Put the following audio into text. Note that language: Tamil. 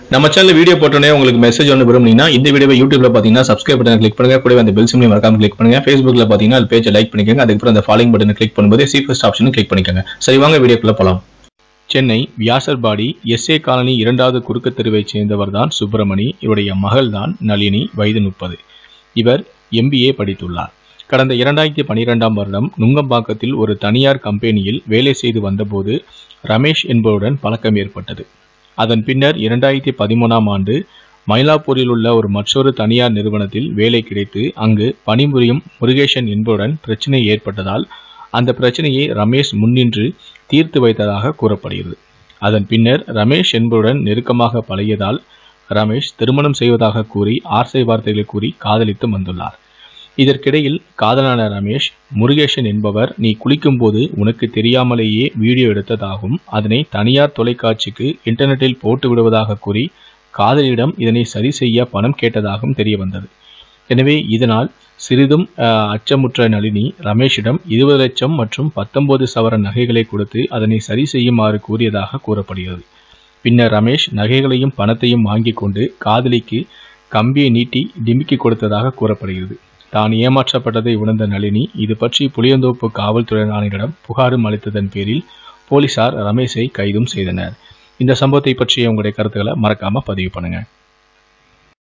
நம்ம சேனல் வீடியோ போட்டோன்னே உங்களுக்கு மெசேஜ் ஒன்று விரும்புனீங்கன்னா இந்த வீடியோவை யூடியூப்ல பார்த்தீங்கன்னா சப்ஸ்கிரைப் பட்டன் கிளிக் பண்ணுங்க கூடவே அந்த பெல் சிம்லையும் மறக்காம கிளிக் பண்ணுங்க ஃபேஸ்புக்ல பார்த்தீங்கன்னா அது பேஜை லைக் பண்ணிக்கோங்க அதுக்கப்புறம் அந்த ஃபாலோயிங் பட்டனை கிளிக் பண்ணும்போது சி ஃபர்ஸ்ட் ஆப்ஷனும் கிளிக் பண்ணிக்கோங்க சரி வாங்க வீடியோக்குள்ள போலாம் சென்னை வியாசர்பாடி எஸ்ஏ காலனி இரண்டாவது குறுக்கு தெருவைச் சேர்ந்தவர் தான் சுப்பிரமணி இவருடைய மகள் தான் நளினி வயது முப்பது இவர் எம்பிஏ படித்துள்ளார் கடந்த இரண்டாயிரத்தி பனிரெண்டாம் வருடம் நுங்கம்பாக்கத்தில் ஒரு தனியார் கம்பெனியில் வேலை செய்து வந்தபோது ரமேஷ் என்பவருடன் பழக்கம் ஏற்பட்டது அதன் பின்னர் இரண்டாயிரத்தி பதிமூணாம் ஆண்டு மயிலாப்பூரில் உள்ள ஒரு மற்றொரு தனியார் நிறுவனத்தில் வேலை கிடைத்து அங்கு பணிபுரியும் முருகேசன் என்பவருடன் பிரச்சனை ஏற்பட்டதால் அந்த பிரச்சனையை ரமேஷ் முன்னின்று தீர்த்து வைத்ததாக கூறப்படுகிறது அதன் பின்னர் ரமேஷ் என்பவருடன் நெருக்கமாக பழகியதால் ரமேஷ் திருமணம் செய்வதாக கூறி ஆசை வார்த்தைகளை கூறி காதலித்து வந்துள்ளார் இதற்கிடையில் காதலான ரமேஷ் முருகேசன் என்பவர் நீ குளிக்கும்போது உனக்கு தெரியாமலேயே வீடியோ எடுத்ததாகவும் அதனை தனியார் தொலைக்காட்சிக்கு இன்டர்நெட்டில் போட்டு விடுவதாக கூறி காதலியிடம் இதனை சரி செய்ய பணம் கேட்டதாகவும் தெரிய வந்தது எனவே இதனால் சிறிதும் அஹ், அச்சமுற்ற நளினி ரமேஷிடம் இருபது லட்சம் மற்றும் பத்தொன்பது சவரன் நகைகளை கொடுத்து அதனை சரி செய்யுமாறு கூறியதாக கூறப்படுகிறது பின்னர் ரமேஷ் நகைகளையும் பணத்தையும் வாங்கி கொண்டு காதலிக்கு கம்பியை நீட்டி டிமிக்கி கொடுத்ததாக கூறப்படுகிறது தான் ஏமாற்றப்பட்டதை உணர்ந்த நளினி இது பற்றி புளியந்தோப்பு காவல்துறையினரிடம் புகாரும் அளித்ததன் பேரில் போலீசார் ரமேஷை கைதும் செய்தனர் இந்த சம்பவத்தை பற்றிய உங்களுடைய கருத்துக்களை மறக்காம பதிவு பண்ணுங்க